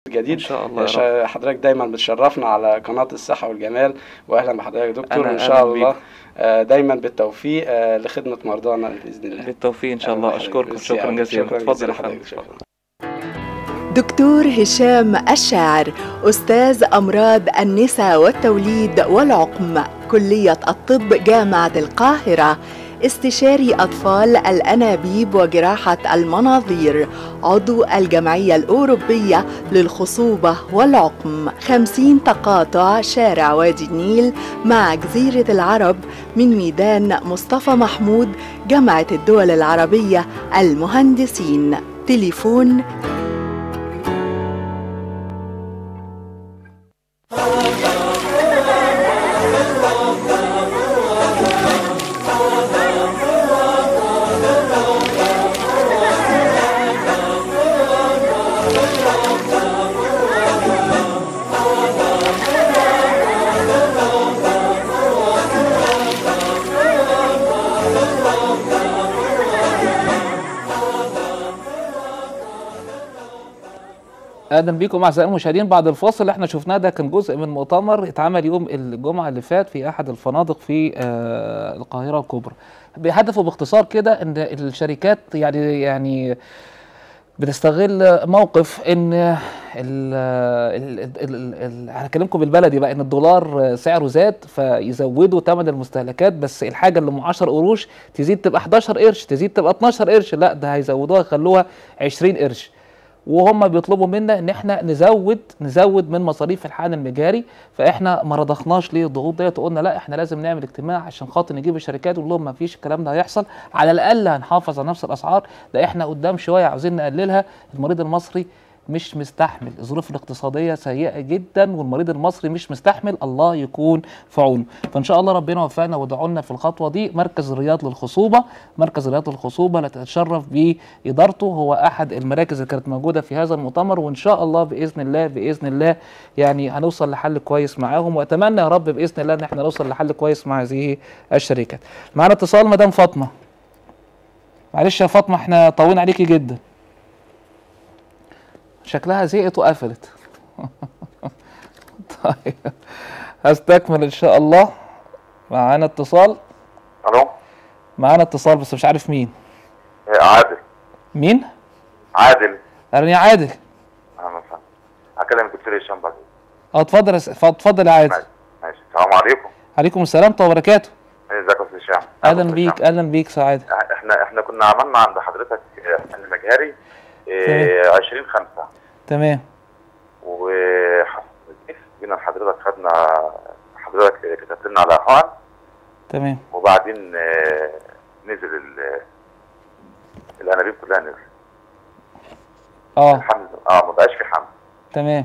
جديد ان شاء الله يا ش- رب. حضرتك دايما بتشرفنا على قناه الصحه والجمال واهلا بحضرتك يا دكتور أهلا- وان أهلا شاء الله بيك. آه، دايما بالتوفيق آه، لخدمه مرضانا باذن الله بالتوفيق ان شاء أهلا الله بحضرتك. اشكركم ميرسي شكرا أوي. جزيلا شكرا اتفضل جزيلا يا فندم حضرتك. شكرا. دكتور هشام الشاعر أستاذ أمراض النساء والتوليد والعقم كلية الطب جامعة القاهرة استشاري أطفال الأنابيب وجراحة المناظير عضو الجمعية الأوروبية للخصوبة والعقم خمسين تقاطع شارع وادي النيل مع جزيرة العرب من ميدان مصطفى محمود جامعة الدول العربية المهندسين تليفون اهلا بيكم اعزائي المشاهدين بعد الفاصل اللي احنا شفناه ده كان جزء من مؤتمر اتعمل يوم الجمعه اللي فات في احد الفنادق في آه، القاهره الكبرى بهدفه باختصار كده ان الشركات يعني يعني بتستغل موقف ان ال ال ال ال ال هكلمكم بالبلدي بقى ان الدولار سعره زاد فيزودوا ثمن المستهلكات بس الحاجه اللي ام 10 قروش تزيد تبقى 11 قرش تزيد تبقى 12 قرش لا ده هيزودوها يخلوها 20 قرش وهم بيطلبوا منا ان احنا نزود نزود من مصاريف الحقن المجاري فاحنا ما رضخناش ليه الضغوط ديت وقلنا لا احنا لازم نعمل اجتماع عشان خاطر نجيب الشركات ونقول لهم ما فيش الكلام ده هيحصل على الاقل هنحافظ على نفس الاسعار ده احنا قدام شويه عاوزين نقللها المريض المصري مش مستحمل الظروف الاقتصاديه سيئه جدا والمريض المصري مش مستحمل الله يكون في عونه فان شاء الله ربنا يوفقنا وادعوا لنا في الخطوه دي مركز الرياض للخصوبه مركز الرياض للخصوبه اللي تتشرف بادارته هو احد المراكز اللي كانت موجوده في هذا المؤتمر وان شاء الله باذن الله باذن الله يعني هنوصل لحل كويس معاهم واتمنى يا رب باذن الله ان احنا نوصل لحل كويس مع هذه الشركات معانا اتصال مدام فاطمه معلش يا فاطمه احنا طولنا عليكي جدا شكلها زهقت وقفلت طيب هستكمل ان شاء الله معانا اتصال الو معانا اتصال بس مش عارف مين إيه، عادل مين عادل اهلا يا عادل اهلا وسهلا هكلم الدكتور هشام بعدين اه اتفضل يا س- اتفضل يا عادل ماشي ماشي السلام عليكم عليكم السلام ورحمه الله وبركاته إيه، ازيك يا استاذ هشام اهلا أستاذ بيك هشام. اهلا بيك سعاده احنا احنا كنا عملنا عند حضرتك حل مجهري إيه 20 5 تمام وحصل جينا لحضرتك خدنا حضرتك كتبت لنا على حقن تمام وبعدين آه، نزل ال- الانابيب كلها نزل اه الحمل اه ما بقاش في حمل تمام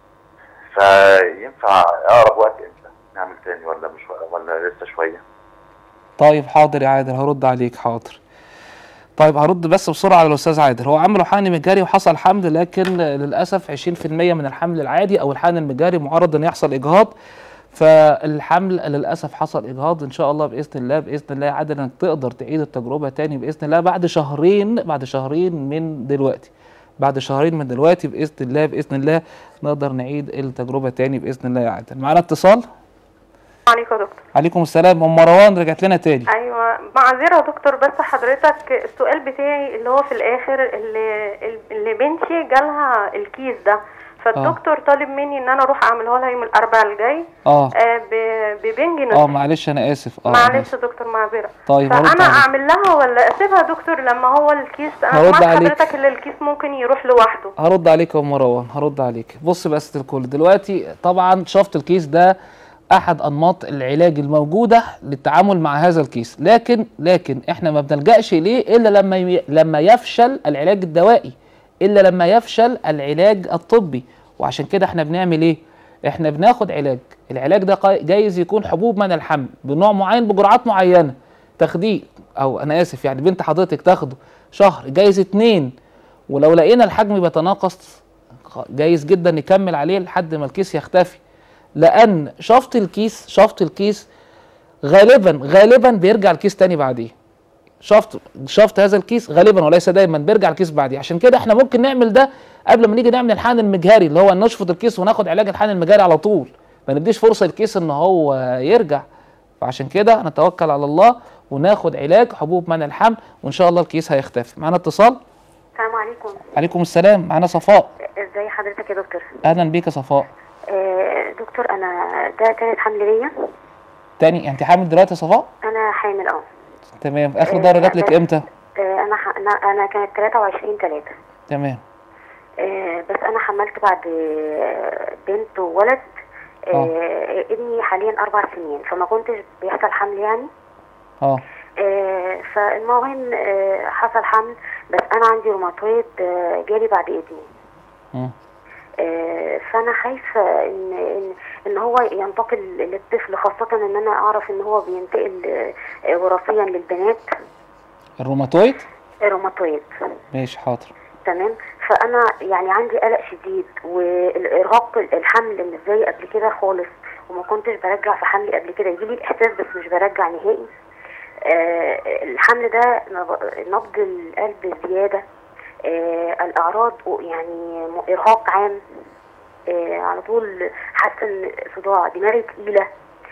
فينفع اقرب وقت امتى نعمل تاني ولا مش ولا لسه شويه طيب حاضر يا عادل هرد عليك حاضر طيب هرد بس بسرعه على الاستاذ عادل هو عملوا حقن مجاري وحصل حمل لكن للاسف 20% من الحمل العادي او الحقن المجاري معرض ان يحصل اجهاض فالحمل للاسف حصل اجهاض ان شاء الله باذن الله باذن الله يا عادل انك تقدر تعيد التجربه تاني باذن الله بعد شهرين بعد شهرين من دلوقتي بعد شهرين من دلوقتي باذن الله باذن الله نقدر نعيد التجربه تاني باذن الله يا عادل معانا اتصال عليكم يا دكتور عليكم السلام ام مروان رجعت لنا تاني ايوه معذره يا دكتور بس حضرتك السؤال بتاعي اللي هو في الاخر اللي اللي بنتي جالها الكيس ده فالدكتور طالب مني ان انا اروح اعمله لها يوم الاربعاء الجاي اه آه ب- ببنج اه نصف معلش انا اسف اه أنا معلش آسف. يا دكتور معذره طيب هرد فانا عليك. اعمل لها ولا اسيبها يا دكتور لما هو الكيس انا هرد سمعت عليك. حضرتك ان الكيس ممكن يروح لوحده هرد عليك يا ام مروان هرد عليك بص بس الكل دلوقتي طبعا شفط الكيس ده احد انماط العلاج الموجوده للتعامل مع هذا الكيس لكن لكن احنا ما بنلجاش اليه الا لما ي... لما يفشل العلاج الدوائي الا لما يفشل العلاج الطبي وعشان كده احنا بنعمل ايه احنا بناخد علاج العلاج ده قا- جايز يكون حبوب من الحمل بنوع معين بجرعات معينه تاخديه او انا اسف يعني بنت حضرتك تاخده شهر جايز اتنين ولو لقينا الحجم بيتناقص جايز جدا نكمل عليه لحد ما الكيس يختفي لان شفط الكيس شفط الكيس غالبا غالبا بيرجع الكيس تاني بعديه شفط شفط هذا الكيس غالبا وليس دايما بيرجع الكيس بعديه عشان كده احنا ممكن نعمل ده قبل ما نيجي نعمل الحقن المجهري اللي هو نشفط الكيس وناخد علاج الحقن المجهري على طول ما نديش فرصه للكيس ان هو يرجع فعشان كده نتوكل على الله وناخد علاج حبوب منع الحمل وان شاء الله الكيس هيختفي معانا اتصال السلام عليكم عليكم السلام معانا صفاء ازي حضرتك يا دكتور اهلا بيك يا صفاء آه دكتور انا ده كانت حمل ليا تاني انت حامل دلوقتي يا صفاء انا حامل اه تمام اخر دوره جات لك امتى آه، انا ح... انا انا كانت 23 3 تمام آه بس انا حملت بعد آه، بنت وولد آه ابني حاليا اربع سنين فما كنتش بيحصل حمل يعني اه آه فالمهم آه حصل حمل بس انا عندي روماتويد آه جالي بعد ابني مم. آه، فانا خايفه ان ان ان هو ينتقل للطفل خاصه ان انا اعرف ان هو بينتقل آه، وراثيا للبنات الروماتويد روماتويد ماشي حاضر تمام فانا يعني عندي قلق شديد والارهاق الحمل مش زي قبل كده خالص وما كنتش برجع في حملي قبل كده يجي لي الاحساس بس مش برجع نهائي آه الحمل ده نب- نبض القلب زياده آه الاعراض يعني م- ارهاق عام آه على طول حاسه ان صداع دماغي تقيله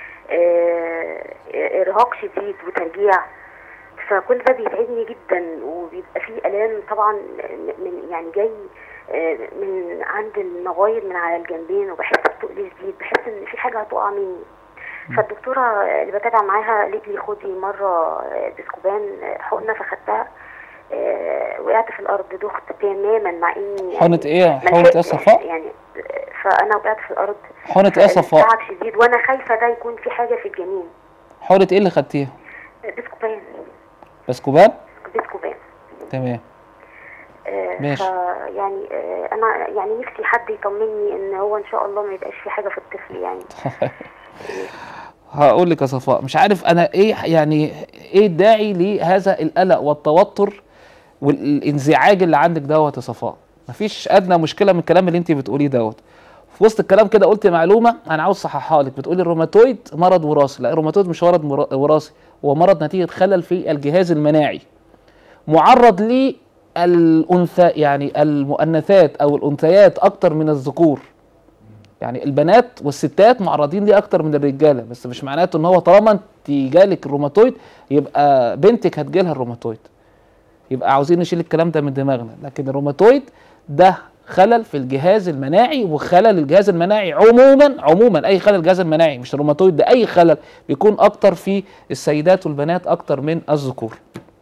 آه ارهاق شديد وترجيع فكل ده بيتعبني جدا وبيبقى فيه الام طبعا من يعني جاي آه، من عند النواير من على الجنبين وبحس بتقل شديد بحس ان في حاجه هتقع مني فالدكتوره اللي بتابع معاها قالت لي خدي مره آه، بسكوبان آه، حقنه فخدتها آه، وقعت في الارض دخت تماما مع اني حقنة ايه؟ ما حقنة ايه لحقتش صفاء؟ يعني آه، فانا وقعت في الارض حقنة ايه صفاء؟ تعب شديد وانا خايفه ده يكون في حاجه في الجنين حقنة ايه اللي خدتيها؟ بسكوبان بسكوبان؟ بسكوبان تمام آه، ماشي. ف- يعني آه، انا يعني نفسي حد يطمني ان هو ان شاء الله ما يبقاش في حاجه في الطفل يعني هقول لك يا صفاء مش عارف انا ايه يعني ايه الداعي لهذا القلق والتوتر والانزعاج اللي عندك دوت يا صفاء مفيش ادنى مشكله من الكلام اللي انت بتقوليه دوت في وسط الكلام كده قلت معلومه انا عاوز اصححها لك بتقولي الروماتويد مرض وراثي لا الروماتويد مش مرض مرا- وراثي هو مرض نتيجه خلل في الجهاز المناعي معرض للانثى يعني المؤنثات او الانثيات اكتر من الذكور يعني البنات والستات معرضين ليه اكتر من الرجاله بس مش معناته ان هو طالما انت جالك الروماتويد يبقى بنتك هتجيلها الروماتويد يبقى عاوزين نشيل الكلام ده من دماغنا لكن الروماتويد ده خلل في الجهاز المناعي وخلل الجهاز المناعي عموما عموما اي خلل الجهاز المناعي مش الروماتويد ده اي خلل بيكون اكتر في السيدات والبنات اكتر من الذكور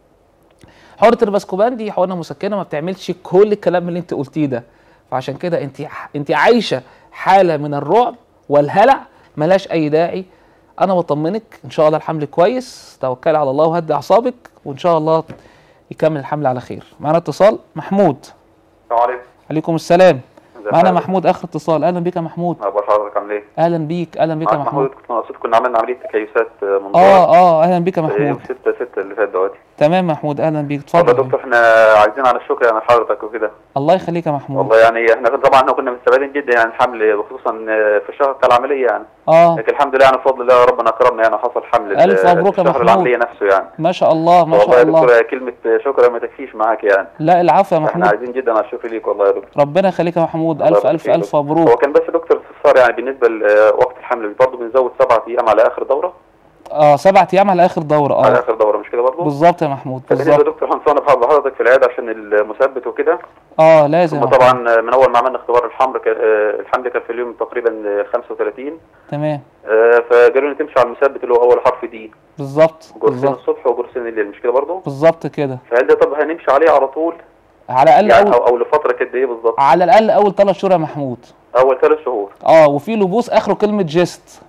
حقنه الباسكوبان دي حقنه مسكنه ما بتعملش كل الكلام اللي انت قلتيه ده فعشان كده انت انت عايشه حاله من الرعب والهلع ملهاش اي داعي انا بطمنك ان شاء الله الحمل كويس توكلي على الله وهدي اعصابك وان شاء الله يكمل الحمل على خير معانا اتصال محمود السلام عليكم عليكم السلام ازي معانا حضرتك؟ محمود اخر اتصال اهلا بيك يا محمود اخبار حضرتك عامل ايه؟ اهلا بيك اهلا بيك يا معاك محمود كنت مقصود كنا عملنا عمليه تكيسات من اه اه اهلا بيك يا محمود يوم 6 6 اللي فات دلوقتي تمام محمود اهلا بيك والله يا اتفضل دكتور احنا عايزين على الشكر يعني لحضرتك وكده الله يخليك يا محمود والله يعني احنا طبعا احنا كنا مستبعدين جدا يعني الحمل وخصوصا في الشهر بتاع العمليه يعني اه لكن الحمد لله يعني بفضل الله ربنا كرمنا يعني وحصل حمل ال- ألف مبروك يا الشهر محمود. العمليه نفسه يعني ما شاء الله ما والله شاء يا الله دكتور كلمه شكر ما تكفيش معاك يعني لا العفو يا احنا محمود عايزين جدا على الشكر ليك والله يا دكتور ربنا يخليك يا محمود الله الف يبارك الف فيك. الف هو مبروك كان بس يا دكتور استفسار يعني بالنسبه لوقت الحمل برضه بنزود سبعة ايام على اخر دوره اه سبعة ايام على اخر دوره على اه اخر دوره مش كده برضه بالظبط يا محمود بالنسبه يا بالظبط دكتور هنصنف بحضرتك في العياده عشان المثبت وكده اه لازم ثم يا محمود. طبعا من اول ما عملنا اختبار الحمل ك- آه، الحمل كان في اليوم تقريبا 35 تمام آه، فقالوا لي تمشي على المثبت اللي هو اول حرف دي بالظبط جرسين بالظبط الصبح وجرسين الليل مش كده برضه بالظبط كده فهل ده طب هنمشي عليه على طول على الاقل يعني اول او, أو لفتره قد ايه بالظبط على الاقل اول ثلاث شهور يا محمود اول ثلاث شهور اه وفي لبوس اخره كلمه جيست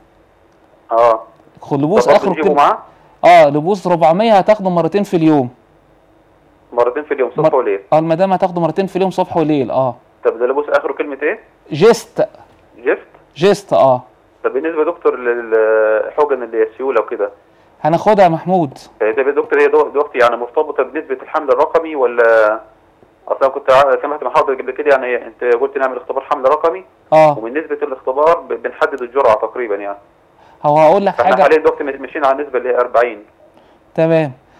اه لبوس طب برضه اخره نجيبه كلمه معاه اه لبوس 400 هتاخده مرتين في اليوم مرتين في اليوم صبح مر- وليل اه المدام هتاخده مرتين في اليوم صبح وليل اه طب ده لبوس اخره كلمه ايه جيست جفت جيست اه طب بالنسبه يا دكتور للحقن اللي هي السيوله وكده هناخدها يا محمود آه، طب يا دكتور هي دو- دلوقتي يعني مرتبطه بنسبه الحمل الرقمي ولا اصلا كنت ع- سمعت من حضرتك قبل كده يعني انت قلت نعمل اختبار حمل رقمي اه ومن نسبه الاختبار ب- بنحدد الجرعه تقريبا يعني هو هقول لك فاحنا حاجه حاليا دكتور ماشيين على النسبه اللي هي 40 تمام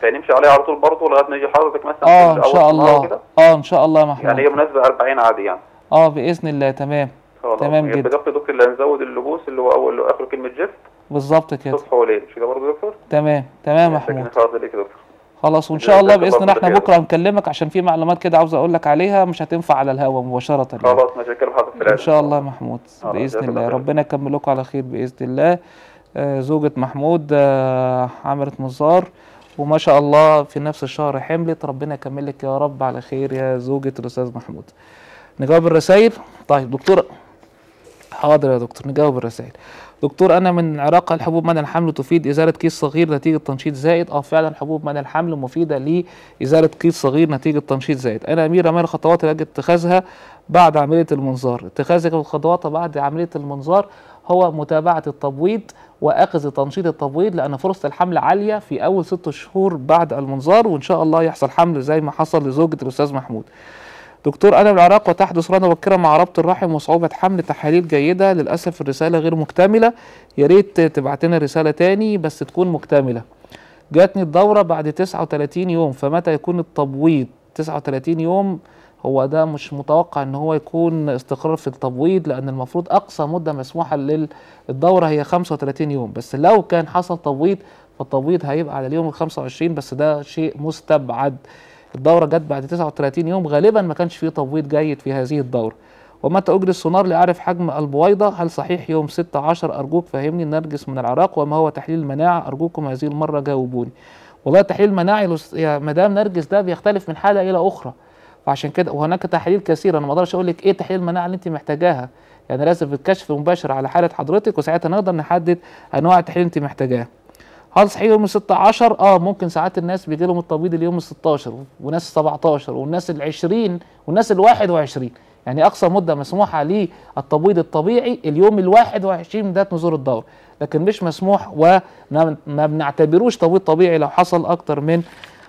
فنمشي عليها على طول برضه لغايه ما يجي حضرتك مثلا اه في ان أول شاء النهار الله كده؟ اه ان شاء الله يا محمود يعني هي مناسبه 40 عادي يعني اه باذن الله تمام خلاص تمام يبقى جدا. دكتور دكتور اللي هنزود اللبوس اللي هو اول واخر كلمه جفت بالظبط كده صبح وليل مش كده برضه يا دكتور؟ تمام تمام يا شكراً محمود خلاص ليك يا دكتور خلاص وان شاء الله جزاك الله باذن الله احنا خير. بكره هنكلمك عشان في معلومات كده عاوز اقول لك عليها مش هتنفع على الهوا مباشره يعني. خلاص ماشي هتكلم حضرتك في ان العيادة. شاء الله يا محمود خلاص، باذن جزاك الله الله خير. ربنا يكملكم على خير باذن الله آه زوجة محمود آه عملت مزار وما شاء الله في نفس الشهر حملت ربنا يكملك يا رب على خير يا زوجة الاستاذ محمود نجاوب الرسائل طيب دكتور حاضر يا دكتور نجاوب الرسائل دكتور انا من عراق الحبوب منع الحمل تفيد ازاله كيس صغير نتيجه تنشيط زائد اه فعلا حبوب منع الحمل مفيده لازاله كيس صغير نتيجه تنشيط زائد انا اميره ما الخطوات اللي يجب اتخاذها بعد عمليه المنظار اتخاذك الخطوات بعد عمليه المنظار هو متابعه التبويض واخذ تنشيط التبويض لان فرصه الحمل عاليه في اول ست شهور بعد المنظار وان شاء الله يحصل حمل زي ما حصل لزوجة الاستاذ محمود دكتور انا من العراق وتحدث رنا مبكره مع ربط الرحم وصعوبه حمل تحاليل جيده للاسف الرساله غير مكتمله يا ريت تبعت لنا رساله تاني بس تكون مكتمله جاتني الدوره بعد 39 يوم فمتى يكون التبويض 39 يوم هو ده مش متوقع ان هو يكون استقرار في التبويض لان المفروض اقصى مده مسموحه للدوره هي 35 يوم بس لو كان حصل تبويض فالتبويض هيبقى على اليوم ال 25 بس ده شيء مستبعد الدوره جت بعد 39 يوم غالبا ما كانش فيه تبويض جيد في هذه الدوره ومتى اجري السونار لاعرف حجم البويضه هل صحيح يوم 16 ارجوك فهمني نرجس من العراق وما هو تحليل المناعه ارجوكم هذه المره جاوبوني والله تحليل المناعي لس- يا مدام نرجس ده بيختلف من حاله الى اخرى فعشان كده وهناك تحاليل كثيره انا ما اقدرش اقول لك ايه تحليل المناعه اللي انت محتاجاها يعني لازم بالكشف المباشر على حاله حضرتك وساعتها نقدر نحدد انواع التحليل اللي انت محتاجاها هل صحيح يوم ال 16 اه ممكن ساعات الناس بيجي لهم التبييض اليوم ال 16 وناس 17 والناس ال 20 والناس ال 21 يعني اقصى مده مسموحه للتبييض الطبيعي اليوم ال 21 من بدايه نزول الدوره لكن مش مسموح وما ما بنعتبروش تبييض طبيعي لو حصل اكتر من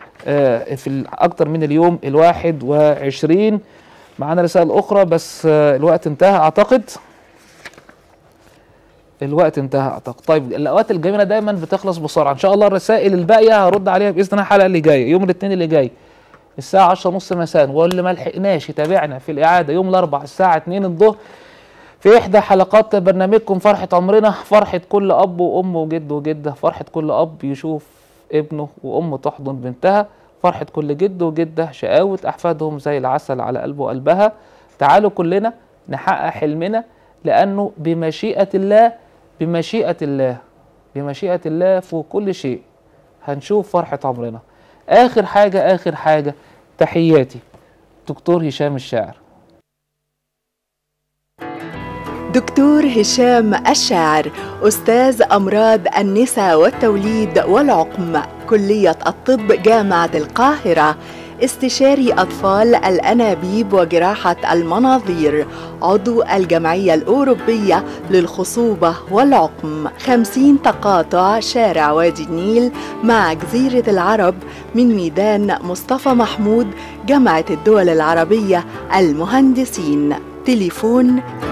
آه، في ال- اكتر من اليوم ال 21 معانا رسائل اخرى بس آه، الوقت انتهى اعتقد الوقت انتهى اعتقد طيب الاوقات الجميله دايما بتخلص بسرعه ان شاء الله الرسائل الباقيه هرد عليها باذن الله الحلقه اللي جايه يوم الاثنين اللي جاي الساعه 10 نص مساء واللي ما لحقناش يتابعنا في الاعاده يوم الاربعاء الساعه 2 الظهر في احدى حلقات برنامجكم فرحه عمرنا فرحه كل اب وام وجد وجده فرحه كل اب يشوف ابنه وامه تحضن بنتها فرحه كل جد وجده شقاوه احفادهم زي العسل على قلبه وقلبها تعالوا كلنا نحقق حلمنا لانه بمشيئه الله بمشيئه الله بمشيئه الله فوق كل شيء هنشوف فرحه عمرنا اخر حاجه اخر حاجه تحياتي دكتور هشام الشاعر دكتور هشام الشاعر أستاذ أمراض النساء والتوليد والعقم كلية الطب جامعة القاهرة استشاري أطفال الأنابيب وجراحة المناظير عضو الجمعية الأوروبية للخصوبة والعقم خمسين تقاطع شارع وادي النيل مع جزيرة العرب من ميدان مصطفى محمود جامعة الدول العربية المهندسين تليفون